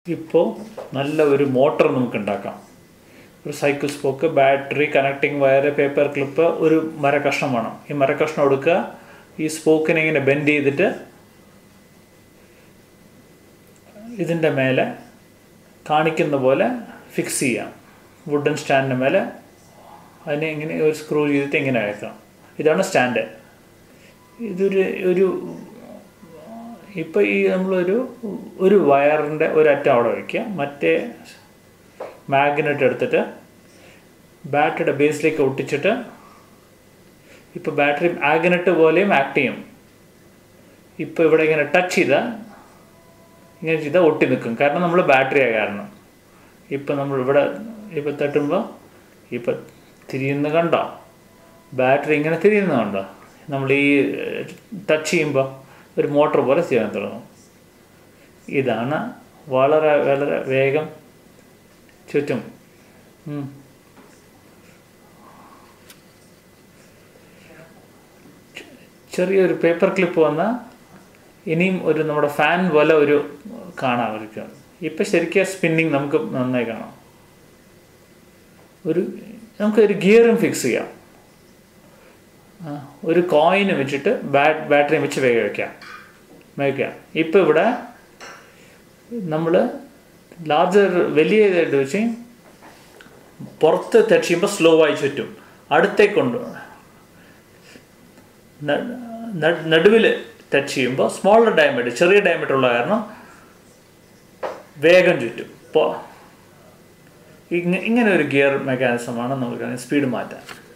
ഇപ്പോൾ നല്ല ഒരു മോട്ടർ നമുക്ക് ഉണ്ടാക്കാം ഒരു cycle spoke battery connecting wire paper clip ഒരു മര കഷ്ണം വേണം ഈ മര കഷ്ണം എടുക്കുക ഈ സ്പോക്കിനെ ഇങ്ങനെ ബെൻഡ് ചെയ്തിട്ട് ഇതിൻ്റെ മേലെ കാണിക്കുന്ന പോലെ ഫിക്സ് ചെയ്യാം വുഡൻ സ്റ്റാൻഡിന് മേലെ അതിനെ ഇങ്ങനെ ഒരു സ്ക്രൂ ചെയ്തിട്ട് ഇങ്ങനെ അയക്കാം ഇതാണ് സ്റ്റാൻഡ് ഇതൊരു ഒരു ഇപ്പോൾ ഈ നമ്മളൊരു ഒരു വയറിൻ്റെ ഒരറ്റം അവിടെ വയ്ക്കുക മറ്റേ മാഗ്നറ്റ് എടുത്തിട്ട് ബാറ്ററിയുടെ ബേസിലേക്ക് ഒട്ടിച്ചിട്ട് ഇപ്പോൾ ബാറ്ററി മാഗ്നറ്റ് പോലെയും ആക്ട് ചെയ്യും ഇപ്പോൾ ഇവിടെ ഇങ്ങനെ ടച്ച് ചെയ്താൽ ഇങ്ങനെ ചെയ്താൽ ഒട്ടി നിൽക്കും കാരണം നമ്മൾ ബാറ്ററിയായ കാരണം ഇപ്പം നമ്മൾ ഇവിടെ ഇപ്പം തട്ടുമ്പോൾ ഇപ്പം തിരിയുന്ന കണ്ടോ ബാറ്ററി ഇങ്ങനെ തിരിയുന്ന കണ്ടോ നമ്മൾ ഈ ടച്ച് ചെയ്യുമ്പോൾ ഒരു മോട്ടോർ പോലെ ചെയ്യാൻ തുടങ്ങും ഇതാണ് വളരെ വളരെ വേഗം ചുറ്റും ഉം. ചെ- ചെറിയൊരു പേപ്പർ ക്ലിപ്പ് വന്ന ഇനിയും ഒരു നമ്മുടെ ഫാൻ പോലെ ഒരു കാണാമായിരിക്കും ഇപ്പം ശരിക്കും സ്പിന്നിങ് നമുക്ക് നന്നായി കാണാം ഒരു നമുക്ക് ഒരു ഗിയറും ഫിക്സ് ചെയ്യാം ആ, ഒരു കോയിന് വെച്ചിട്ട് ബാറ്റ് ബാറ്ററി വെച്ച് വേഗം വയ്ക്കാം വയ്ക്കാം ഇപ്പം ഇവിടെ നമ്മൾ ലാർജർ വലിയ ഇതായിട്ട് വെച്ച് പുറത്ത് ടച്ച് ചെയ്യുമ്പോൾ സ്ലോ ആയി ചുറ്റും അടുത്തേക്ക് കൊണ്ട് നടുവിൽ ടച്ച് ചെയ്യുമ്പോൾ സ്മോളർ ഡയമീറ്റർ ചെറിയ ഡയമീറ്റർ ഉള്ള കാരണം വേഗം ചുറ്റും ഇപ്പോൾ ഇങ്ങനെ ഒരു ഗിയർ മെക്കാനിസമാണ് നമുക്ക് സ്പീഡ് മാറ്റാൻ